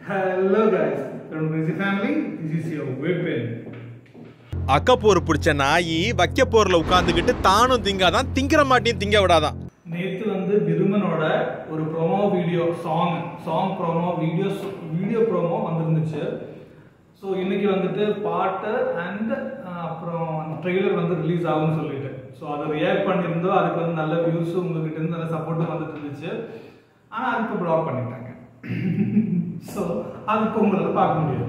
Hello guys, from Crazy Family. This is your Whippin. அக்கப்போர் பிடிச்ச நாயி வைக்கப்போர்ல உட்காந்துக்கிட்டு தானும் திங்காதான் திங்கிற மாட்டியும் திங்க விடாதான் நேத்து வந்து விருமனோட ஒரு promo video song song promo video video promo வந்திருந்துச்சு ஸோ இன்னைக்கு வந்துட்டு பாட்டு அண்ட் அப்புறம் ட்ரெய்லர் வந்து ரிலீஸ் ஆகும்னு சொல்லிட்டு ஸோ அதை ரியாக்ட் பண்ணியிருந்தோம் அதுக்கு வந்து நல்ல வியூஸ் உங்ககிட்ட இருந்து நல்ல சப்போர்ட்டும் வந்துட்டு இருந்துச்சு ஆனால் அது இப்போ ப்ளாக் பண்ணிட்டாங்க ஸோ அது இப்போ உங்களால் பார்க்க முடியாது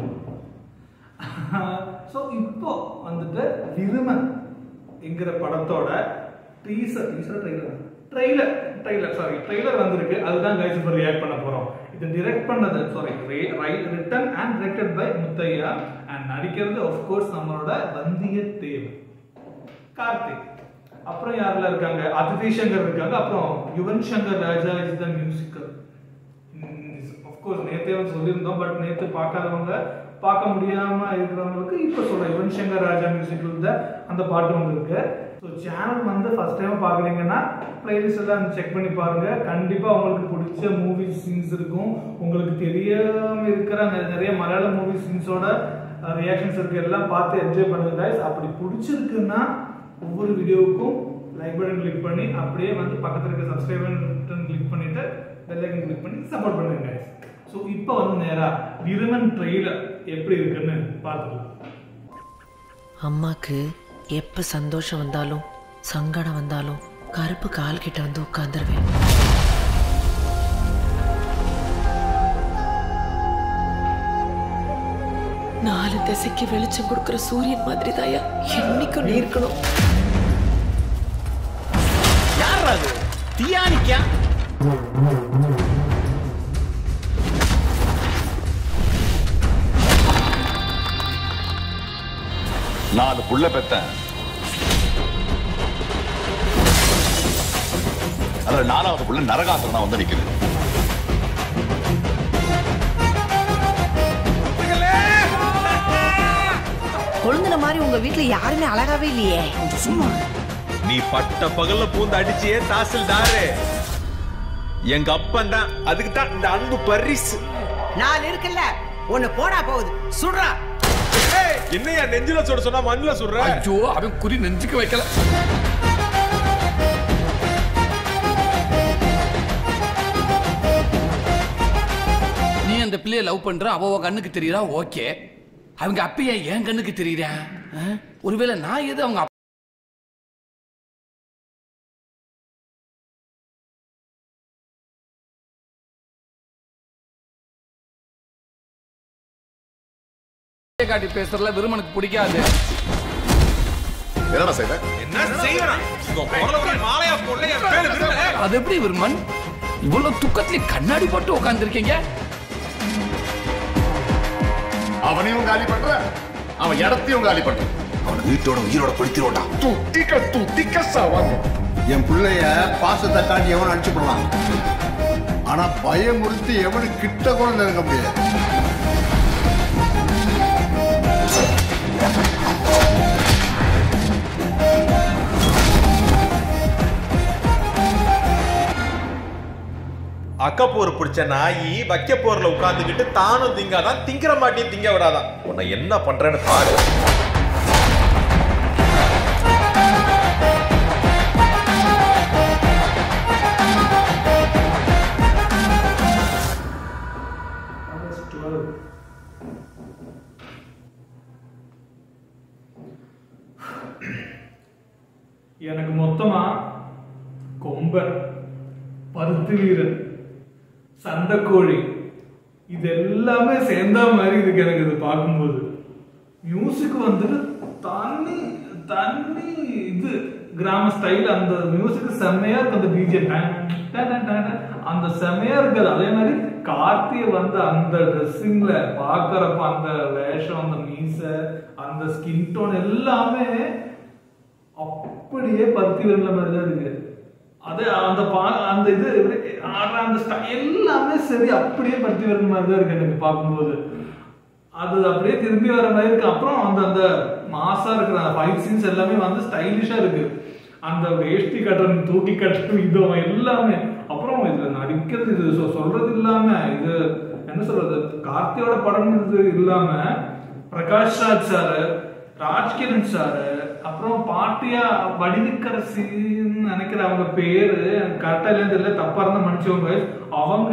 ஸோ இப்போ வந்துட்டு விருமன் என்கிற படத்தோட teaser teaser trailer trailer trailer sorry trailer வந்திருக்கு அதுதான் கைஸ் இப்போ ரியாக்ட் பண்ண போறோம் இது டிரெக்ட் பண்ணது sorry written and directed by Muthaiya and நடிக்கிறது ஆஃப் கோர்ஸ் நம்மளோட வந்தியத்தேவ் கார்த்திக் அப்புறம் யாரெல்லாம் இருக்காங்க அதிதி சங்கர் இருக்காங்க அப்புறம் Yuvan Shankar Raja is the musical course நேத்தே வந்து சொல்லியிருந்தோம் பட் நேத்து பார்க்காதவங்க பார்க்க முடியாம இருக்கிறவங்களுக்கு இப்போ சொல்றேன் யுவன் சங்கர் ராஜா மியூசிக்கில் தான் அந்த பாட்டு வந்திருக்கு ஸோ சேனல் வந்து ஃபர்ஸ்ட் டைம் பார்க்குறீங்கன்னா பிளேலிஸ்ட் எல்லாம் செக் பண்ணி பாருங்க கண்டிப்பா உங்களுக்கு பிடிச்ச மூவி சீன்ஸ் இருக்கும் உங்களுக்கு தெரியாம இருக்கிற நெ- நிறைய மலையாள மூவி சீன்ஸோட ரியாக்ஷன்ஸ் இருக்கு எல்லாம் பார்த்து என்ஜாய் பண்ணுங்க guys அப்படி பிடிச்சிருக்குன்னா ஒவ்வொரு வீடியோவுக்கும் லைக் பட்டன் கிளிக் பண்ணி அப்படியே வந்து பக்கத்துல இருக்க சப்ஸ்கிரைப் பட்டன் கிளிக் பண்ணிட்டு பெல் ஐக்கன் கிளிக் பண்ணி சப்போர்ட் பண்ணுங்க guys ஸோ இப்போ வந்து நேரா விருமன் ட்ரெய்லர் எப்படி இருக்குன்னு பார்த்துக்கலாம் அம்மாக்கு எப்ப சந்தோஷம் வந்தாலும் சங்கடம் வந்தாலும் கருப்பு கால் கிட்ட வந்து உட்காந்துருவேன் நாலு திசைக்கு வெளிச்சம் கொடுக்கிற சூரியன் மாதிரி தாயா என்னைக்கும் நீ இருக்கணும் யார் அது தியானிக்கா நாலு புள்ள பெத்தேன் அதுல நாலாவது புள்ள நரகாசுரனா வந்து நிக்குது கொழுந்தின மாதிரி உங்க வீட்ல யாருமே அழகாவே இல்லையே நீ பட்ட பகல்ல பூந்து அடிச்சியே தாசில்தாரு எங்க அப்பன் தான் அதுக்கு தான் இந்த அன்பு பரிசு நாலு இருக்குல்ல ஒண்ணு போடா போகுது சுடுறா ஏய், என்னையா நெஞ்சில சுட சொன்னா மண்ணுல சுடுற ஐயோ அவன் குறி நெஞ்சுக்கு வைக்கல நீ அந்த பிள்ளைய லவ் பண்ற அவ உன் கண்ணுக்கு தெரியறா ஓகே அவங்க அப்பயே என் கண்ணுக்கு தெரியறா ஒருவேளை நான் எது அவங்க அப்பா காட்டி பேசுறதுல விருமனுக்கு பிடிக்காது என்னடா செய்த என்ன செய்யறான் மாலையா போடல என் பேரு விரும்பல அது எப்படி விருமன் இவ்வளவு துக்கத்துல கண்ணாடி போட்டு உட்கார்ந்துருக்கீங்க அவனையும் காலி பண்ற அவன் இடத்தையும் காலி பண்ற அவன் வீட்டோட உயிரோட படுத்திரோடா துத்திக்க துத்திக்க சாவாங்க என் பிள்ளைய பாசத்தை காட்டி எவனும் அடிச்சு போடலாம் ஆனா பயமுறுத்தி எவனு கிட்ட கூட நெருங்க முடியாது அக்கப்போர் பிடிச்ச நாயி வைக்கப்போர்ல உட்காந்துக்கிட்டு தானும் திங்காதான் திங்கிற மாட்டியும் திங்க விடாதான் உன்னை என்ன பண்றேன்னு பாரு ஆகஸ்ட் டுவெல் எனக்கு மொத்தமா கொம்பன் பருத்து வீரன் சண்டைக்கோழி இது எல்லாமே சேர்ந்த மாதிரி இருக்கு எனக்கு இது பார்க்கும்போது மியூசிக் வந்துட்டு தண்ணி தண்ணி இது கிராம ஸ்டைல் அந்த மியூசிக் செம்மையா இருக்கு அந்த பிஜிஎம் அந்த செம்மையா இருக்குது அதே மாதிரி கார்த்திய வந்து அந்த ட்ரெஸ்ஸிங்ல பாக்குறப்ப அந்த வேஷம் அந்த மீசை அந்த ஸ்கின் டோன் எல்லாமே அப்படியே பருத்தி விரல மாதிரி தான் இருக்கு அது அந்த பா அந்த இது ஆடுற அந்த style எல்லாமே சரி அப்படியே பருத்தி விரல் மாதிரி தான் இருக்கு எனக்கு பார்க்கும்போது அது அப்படியே திரும்பி வர மாதிரி இருக்கு அப்புறம் அந்த அந்த மாசா இருக்கிற ஃபைட் சீன்ஸ் எல்லாமே வந்து ஸ்டைலிஷா இருக்கு அந்த வேஷ்டி கட்டணும் தூக்கி கட்டணும் இது எல்லாமே அப்புறம் இதுல நடிக்கிறது இது சொ- சொல்றது இல்லாம இது என்ன சொல்றது கார்த்தியோட படம்ன்றது இல்லாம பிரகாஷ் ராஜ் சாரு ராஜ்கிரண் சாரு அப்புறம் பாட்டியா வடிவுக்கரசின்னு நினைக்கிற அவங்க பேரு கரெக்டா இல்லைன்னு தெரியல தப்பா இருந்தா மன்னிச்சவங்க அவங்க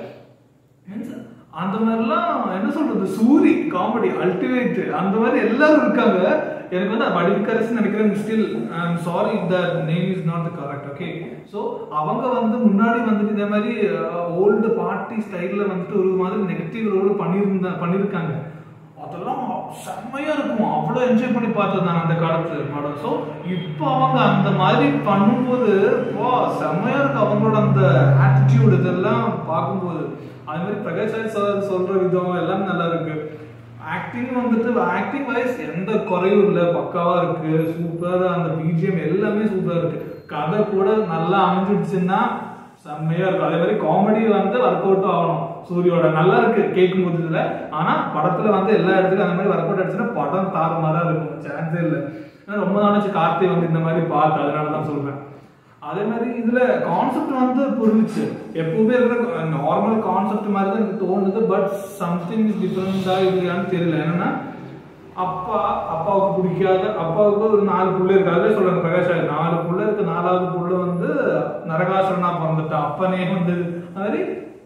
அந்த மாதிரிலாம் என்ன சொல்றது சூரி காமெடி அல்டிமேட் அந்த மாதிரி எல்லாரும் இருக்காங்க எனக்கு வந்து வடிவுக்கரசு நினைக்கிறேன் still sorry the name is not the correct okay so அவங்க வந்து முன்னாடி வந்துட்டு இதே மாதிரி ஓல்டு பார்ட்டி ஸ்டைலில் வந்துட்டு ஒரு மாதிரி நெகட்டிவ் ரோடு பண்ணியிருந்தா பண்ணியிருக்காங்க அதெல்லாம் செம்மையா இருக்கும் அவ்வளோ என்ஜாய் பண்ணி பார்த்தது நான் அந்த காலத்து படம் ஸோ இப்போ அவங்க அந்த மாதிரி பண்ணும்போது வா செம்மையா இருக்கு அவங்களோட அந்த ஆட்டிடியூட் இதெல்லாம் பார்க்கும்போது அது மாதிரி பிரகாஷ் ராஜ் சார் சொல்ற விதம் எல்லாம் நல்லா இருக்கு ஆக்டிங் வந்துட்டு ஆக்டிங் வைஸ் எந்த குறையும் இல்லை பக்காவா இருக்கு சூப்பரா அந்த பிஜிஎம் எல்லாமே சூப்பரா இருக்கு கதை கூட நல்லா அமைஞ்சிடுச்சுன்னா செம்மையா இருக்கும் அதே மாதிரி காமெடி வந்து ஒர்க் அவுட்டும் ஆகணும் சூரியோட நல்லா இருக்கு கேட்கும் போது இதுல ஆனா படத்துல வந்து எல்லா இடத்துக்கும் அந்த மாதிரி ஒர்க் அவுட் ஆச்சுன்னா படம் தாறுமாறா இருக்கும் சான்ஸே இல்லை ஏன்னா ரொம்ப நாளாச்சு கார்த்தி வந்து இந்த மாதிரி பார்த்து அதனால தான் சொல்றேன் அதே மாதிரி இதுல கான்செப்ட் வந்து புரிஞ்சுச்சு எப்பவுமே இருக்கிற நார்மல் கான்செப்ட் மாதிரி தான் எனக்கு தோணுது பட் சம்திங் டிஃப்ரெண்டா இல்லையான்னு தெரியல என்னன்னா அப்பா அப்பாவுக்கு பிடிக்காத அப்பாவுக்கு ஒரு நாலு புள்ள இருக்கு அதே சொல்றாங்க பிரகாஷ் ராஜ் நாலு புள்ள இருக்கு நாலாவது புள்ள வந்து நரகாசுரனா பிறந்துட்டான் அப்பனே வந்து அது மாதிரி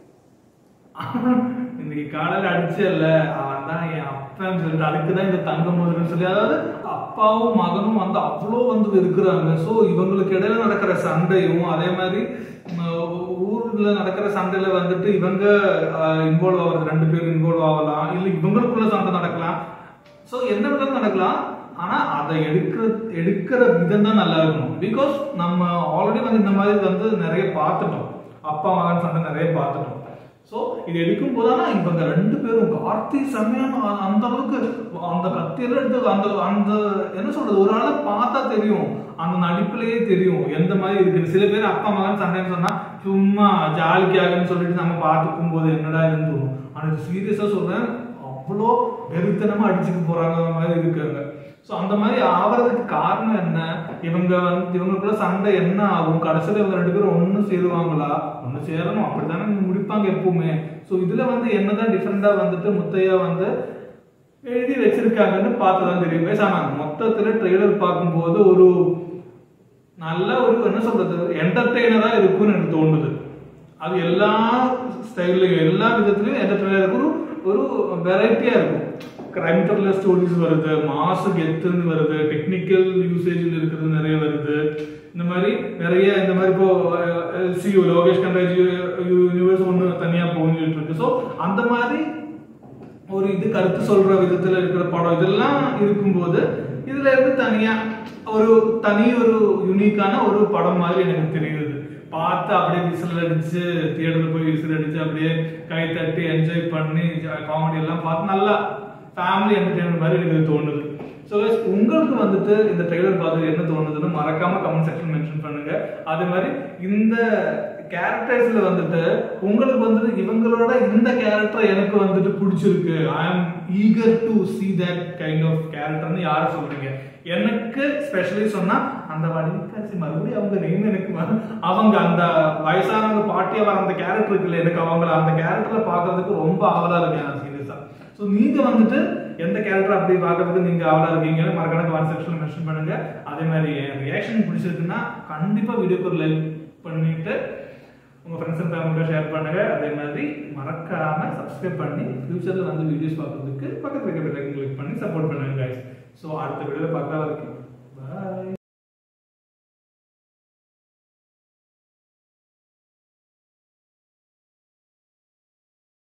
இன்னைக்கு காலையில அடிச்சல அவன் தான் என் அப்பன்னு சொல்லிட்டு அதுக்கு தான் இந்த தங்க முதல்னு சொல்லி அதாவது அப்பாவும் மகனும் வந்து அவ்வளோ வந்து இருக்கிறாங்க ஸோ இவங்களுக்கு இடையில நடக்கிற சண்டையும் அதே மாதிரி உம், ஊர்ல நடக்கிற சண்டையில வந்துட்டு இவங்க இன்வால்வ் ஆகிறது ரெண்டு பேரும் இன்வால்வ் ஆகலாம் இல்லை இவங்களுக்குள்ள சண்டை நடக்கலாம் ஸோ எந்த விதம் நடக்கலாம் ஆனா அதை எடுக்கிற எடுக்கிற விதம் தான் நல்லா இருக்கணும் பிகாஸ் நம்ம ஆல்ரெடி வந்து இந்த மாதிரி வந்து நிறைய பார்த்துட்டோம் அப்பா மகன் சண்டை நிறைய பார்த்துட்டோம் ஸோ இது எடுக்கும் போதானா இவங்க ரெண்டு பேரும் கார்த்தி செம்மையான அ- அந்த அளவுக்கு அந்த கத்தியெல்லாம் எடுத்து அந்த அந்த என்ன சொல்றது ஒரு ஆளை பார்த்தா தெரியும் அந்த நடிப்புலயே தெரியும் எந்த மாதிரி இருக்கு சில பேர் அப்பா மகன் சண்டைன்னு சொன்னா சும்மா ஜாலிக்காகன்னு சொல்லிட்டு நம்ம பார்த்துக்கும் போது என்னடா இதுன்னு தோணும் ஆனா சீரியஸா சொல்றேன் அவ்வளோ வெறித்தனமா அடிச்சுட்டு போறாங்க மாதிரி இருக்காங்க ஸோ அந்த மாதிரி ஆவறதுக்கு காரணம் என்ன இவங்க வந்து இவங்களுக்குள்ள சண்டை என்ன ஆகும் கடைசியில் இவங்க ரெண்டு பேரும் ஒன்று சேருவாங்களா ஒன்று சேரணும் அப்படித்தானே முடிப்பாங்க எப்பவுமே ஸோ இதுல வந்து என்னதான் டிஃப்ரெண்டா வந்துட்டு முத்தையா வந்து எழுதி வச்சிருக்காங்கன்னு பார்த்து தான் தெரியும் பேசாம மொத்தத்துல ட்ரெய்லர் பார்க்கும்போது ஒரு நல்ல ஒரு என்ன சொல்றது என்டர்டெய்னரா இருக்கும்னு எனக்கு தோணுது அது எல்லா ஸ்டைல்லையும் எல்லா விதத்துலயும் என்டர்டெய்னர் இருக்கும் ஒரு வெரைட்டியா இருக்கும் கிரைம் த்ரில்லர் ஸ்டோரிஸ் வருது மாசு கெத்துன்னு வருது டெக்னிக்கல் யூசேஜில் இருக்கிறது நிறைய வருது இந்த மாதிரி நிறைய இந்த மாதிரி இப்போ சியூ லோகேஷ் கண்டராஜ் யூனிவர்ஸ் ஒன்று தனியா போஞ்சிட்டு இருக்கு ஸோ அந்த மாதிரி ஒரு இது கருத்து சொல்ற விதத்துல இருக்கிற படம் இதெல்லாம் இருக்கும்போது இதுல இருந்து தனியா ஒரு தனி ஒரு யூனிக்கான ஒரு படம் மாதிரி எனக்கு தெரியுது பார்த்து அப்படியே விசில் அடிச்சு தியேட்டர்ல போய் விசில் அடிச்சு அப்படியே கை தட்டி என்ஜாய் பண்ணி காமெடி எல்லாம் பார்த்து நல்லா ஃபேமிலி என்டர்டைன்மெண்ட் மாதிரி எனக்கு தோணுது ஸோ உங்களுக்கு வந்துட்டு இந்த ட்ரெய்லர் பார்த்து என்ன தோணுதுன்னு மறக்காம கமெண்ட் செக்ஷன் மென்ஷன் பண்ணுங்க அதே மாதிரி இந்த கேரக்டர்ஸ்ல வந்துட்டு உங்களுக்கு வந்துட்டு இவங்களோட இந்த கேரக்டர் எனக்கு வந்துட்டு பிடிச்சிருக்கு I am eager to see that kind of கேரக்டர்னு யார் சொல்றீங்க எனக்கு ஸ்பெஷலி சொன்னா அந்த வடிவக்காட்சி மறுபடியும் அவங்க நேம் எனக்கு மறு- அவங்க அந்த வயசானவங்க பாட்டியா வர அந்த கேரக்டர் இருக்குல்ல எனக்கு அவங்கள அந்த கேரக்டர்ல பார்க்கிறதுக்கு ரொம்ப ஆவலா இருக்கேன் நான் சீரியஸா ஸோ நீங்க வந்துட்டு எந்த கேரக்டர் அப்படி பார்க்கறதுக்கு நீங்க ஆவலா இருக்கீங்க மறக்காம கமெண்ட் செக்ஷன்ல மென்ஷன் பண்ணுங்க அதே மாதிரி ரியாக்ஷன் பிடிச்சிருக்குன்னா கண்டிப்பா வீடியோக்கு ஒரு லைக் பண்ணிட்டு உங்க ஃப்ரெண்ட்ஸ் அண்ட் ஃபேமிலியோட ஷேர் பண்ணுங்க அதே மாதிரி மறக்காம சப்ஸ்கிரைப் பண்ணி ஃபியூச்சர்ல வந்து வீடியோஸ் பார்க்கறதுக்கு பக்கத்துல இருக்க பெல் ஐக்கன் கிளிக் பண்ணி சப்போர்ட் பண்ணுங்க guys ஸோ அடுத்த வீடியோல பார்க்கலாம் வரைக்கும்